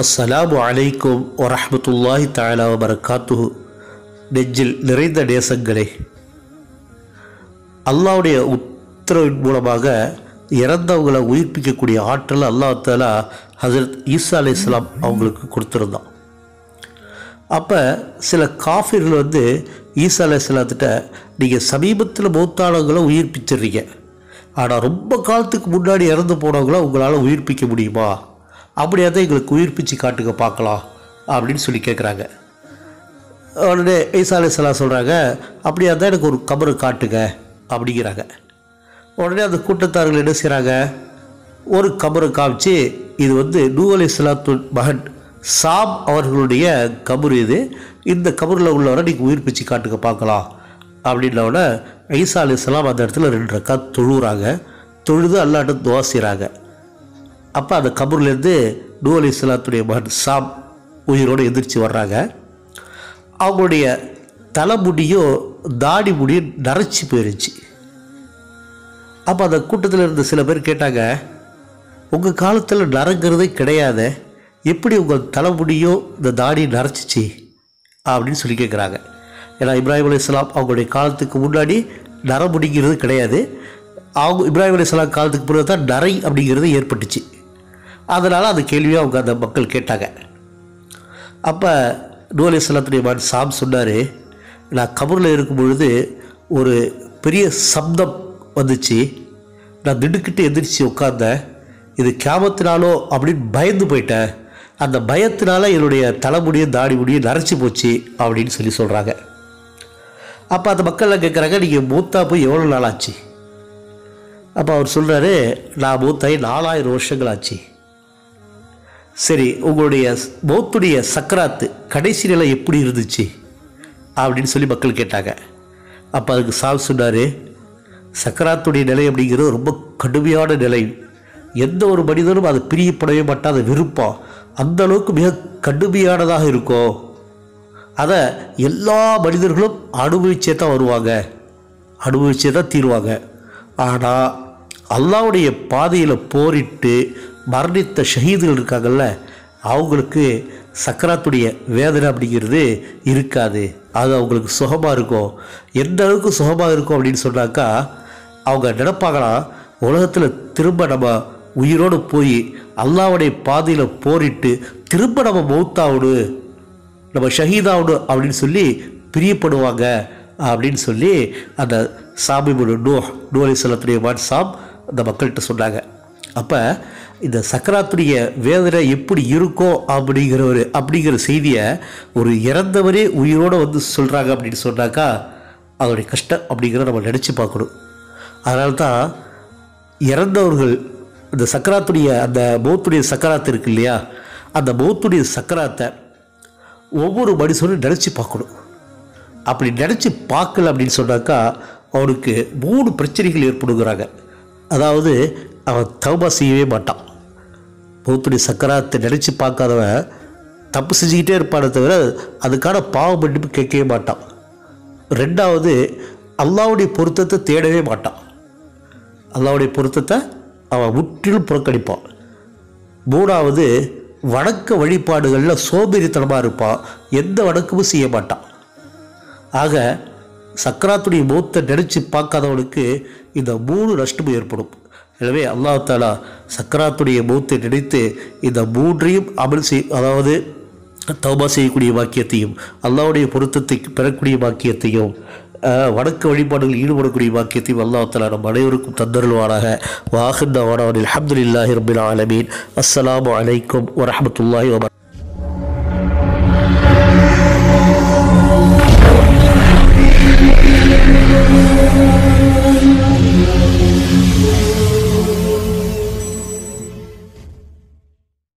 அஸ்ஸலாமு அலைக்கும் வரஹ்மத்துல்லாஹி தஆலா வபரகாத்துஹு நெஞ்சில் நிறைந்த நேசங்களே அல்லாஹ்வுடைய உத்தரவின் மூலமாக இறந்தவங்களை உயிர்ப்பிக்கக்கூடிய ஆற்றல் அல்லாஹ் தாலா ஹசரத் ஈசா அலை இஸ்லாம் அவங்களுக்கு கொடுத்துருந்தான் அப்போ சில காஃபிர்கள் வந்து ஈசா அலை இஸ்லாத்திட்ட நீங்கள் சமீபத்தில் மூத்தானவங்களை உயிர்ப்பிச்சிடுறீங்க ஆனால் ரொம்ப காலத்துக்கு முன்னாடி இறந்து போனவங்கள உங்களால் உயிர்ப்பிக்க முடியுமா அப்படியே தான் எங்களுக்கு உயிர்ப்பிச்சு காட்டுங்க பார்க்கலாம் அப்படின்னு சொல்லி கேட்குறாங்க உடனே ஈசா அலை இஸ்லாம் சொல்கிறாங்க அப்படியா தான் எனக்கு ஒரு கபரு காட்டுங்க அப்படிங்கிறாங்க உடனே அந்த கூட்டத்தார்கள் என்ன செய்கிறாங்க ஒரு கபரை காமிச்சு இது வந்து நூ அலை இஸ்லாத்து மகன் சாம் அவர்களுடைய கபர் இது இந்த கபரில் உள்ளவரை நீங்கள் உயிர்ப்பிச்சு காட்டுங்க பார்க்கலாம் அப்படின்னோடனே ஐசா அலி இஸ்லாம் அந்த இடத்துல ரெண்டு ரக்கா தொழுகிறாங்க தொழுது அல்லாட்ட துவா செய்கிறாங்க அப்போ அந்த கபர்லேருந்து நூ அலி இஸ்லாத்துடைய மகன் சாம் உயிரோடு எந்திரிச்சு வர்றாங்க அவங்களுடைய தலைமுடியும் தாடி முடியும் நரைச்சி போயிருந்துச்சு அப்போ அந்த கூட்டத்தில் இருந்த சில பேர் கேட்டாங்க உங்கள் காலத்தில் நரங்கிறதே கிடையாது எப்படி உங்கள் தலைமுடியோ இந்த தாடி நரைச்சிச்சு அப்படின்னு சொல்லி கேட்குறாங்க ஏன்னா இப்ராஹிம் அலி இஸ்லாம் அவங்களுடைய காலத்துக்கு முன்னாடி நரமுடிங்கிறது கிடையாது அவங்க இப்ராஹிம் அலி இஸ்லாம் காலத்துக்கு பிறகு தான் நரை அப்படிங்கிறது ஏற்பட்டுச்சு அதனால் அந்த கேள்வியை அவங்க அந்த மக்கள் கேட்டாங்க அப்போ நூ அலி இஸ்லாத்துடைய மகன் சாம் சொன்னார் நான் கபரில் இருக்கும் பொழுது ஒரு பெரிய சப்தம் வந்துச்சு நான் திடுக்கிட்டு எந்திரிச்சு உட்காந்தேன் இது கேமத்தினாலோ அப்படின்னு பயந்து போயிட்டேன் அந்த பயத்தினால என்னுடைய தலைமுடியும் தாடி முடியும் நரைச்சி போச்சு அப்படின்னு சொல்லி சொல்கிறாங்க அப்போ அந்த மக்கள்லாம் கேட்குறாங்க நீங்கள் மூத்தா போய் எவ்வளோ நாள் ஆச்சு அப்போ அவர் சொல்கிறாரு நான் மூத்தாயி நாலாயிரம் வருஷங்கள் ஆச்சு சரி உங்களுடைய மௌத்துடைய சக்கராத்து கடைசி நிலை எப்படி இருந்துச்சு அப்படின்னு சொல்லி மக்கள் கேட்டாங்க அப்போ அதுக்கு சால் சொன்னார் சக்கராத்துடைய நிலை அப்படிங்கிறது ரொம்ப கடுமையான நிலை எந்த ஒரு மனிதனும் அதை பிரியப்படவே மாட்டான் அதை விருப்பம் அந்த அளவுக்கு மிக கடுமையானதாக இருக்கும் அதை எல்லா மனிதர்களும் அனுபவிச்சே தான் வருவாங்க அனுபவிச்சே தான் தீருவாங்க ஆனால் அல்லாவுடைய பாதையில் போரிட்டு மரணித்த ஷஹீதுகள் இருக்காங்கல்ல அவங்களுக்கு சக்கராத்துடைய வேதனை அப்படிங்கிறது இருக்காது அது அவங்களுக்கு சுகமாக இருக்கும் எந்த அளவுக்கு சுகமாக இருக்கும் அப்படின்னு சொன்னாக்கா அவங்க நினைப்பாங்களாம் உலகத்தில் திரும்ப நம்ம உயிரோடு போய் அல்லாவுடைய பாதையில் போரிட்டு திரும்ப நம்ம மௌத்தாகணும் நம்ம ஷஹீதாகணும் அப்படின்னு சொல்லி பிரியப்படுவாங்க அப்படின்னு சொல்லி அந்த சாமி நூ நூ அலி சொல்லத்துடைய வான் சாம் அந்த மக்கள்கிட்ட சொன்னாங்க அப்போ இந்த சக்கராத்துடைய வேதனை எப்படி இருக்கும் அப்படிங்கிற ஒரு அப்படிங்கிற செய்தியை ஒரு இறந்தவரே உயிரோடு வந்து சொல்கிறாங்க அப்படின்னு சொன்னாக்கா அதோடைய கஷ்டம் அப்படிங்கிறத நம்ம நினச்சி பார்க்கணும் அதனால தான் இறந்தவர்கள் இந்த சக்கராத்துடைய அந்த மௌத்துடைய சக்கராத்து இருக்கு இல்லையா அந்த மௌத்துடைய சக்கராத்தை ஒவ்வொரு மனுஷனும் நினச்சி பார்க்கணும் அப்படி நினச்சி பார்க்கல அப்படின்னு சொன்னாக்கா அவனுக்கு மூணு பிரச்சனைகள் ஏற்படுகிறாங்க அதாவது அவன் தௌபா செய்யவே மாட்டான் மௌத்துடைய சக்கராத்தை நினச்சி பார்க்காதவன் தப்பு செஞ்சுக்கிட்டே இருப்பானே தவிர அதுக்கான பாவ மன்னிப்பு கேட்கவே மாட்டான் ரெண்டாவது அல்லாவுடைய பொருத்தத்தை தேடவே மாட்டான் அல்லாவுடைய பொருத்தத்தை அவன் முற்றிலும் புறக்கணிப்பான் மூணாவது வணக்க வழிபாடுகளில் சோம்பேறித்தனமாக இருப்பான் எந்த வணக்கமும் செய்ய மாட்டான் ஆக சக்கராத்துடைய மூத்தை நினச்சி பார்க்காதவனுக்கு இந்த மூணு நஷ்டமும் ஏற்படும் எனவே அல்லாஹ் தாலா சக்கராத்துடைய மூத்தை நினைத்து இந்த மூன்றையும் அமல் செய் அதாவது தௌபா செய்யக்கூடிய வாக்கியத்தையும் அல்லாவுடைய பொருத்தத்தை பெறக்கூடிய வாக்கியத்தையும் வணக்க வழிபாடுகள் ஈடுபடக்கூடிய வாக்கியத்தையும் அல்லாஹ் தாலா நம் அனைவருக்கும் தந்தருள்வாராக வாஹிந்த வானவனில் அஹமதுல்லாஹி ரபில் ஆலமீன் அஸ்ஸலாமு அலைக்கும் வரஹமத்துல்லாஹி வபர்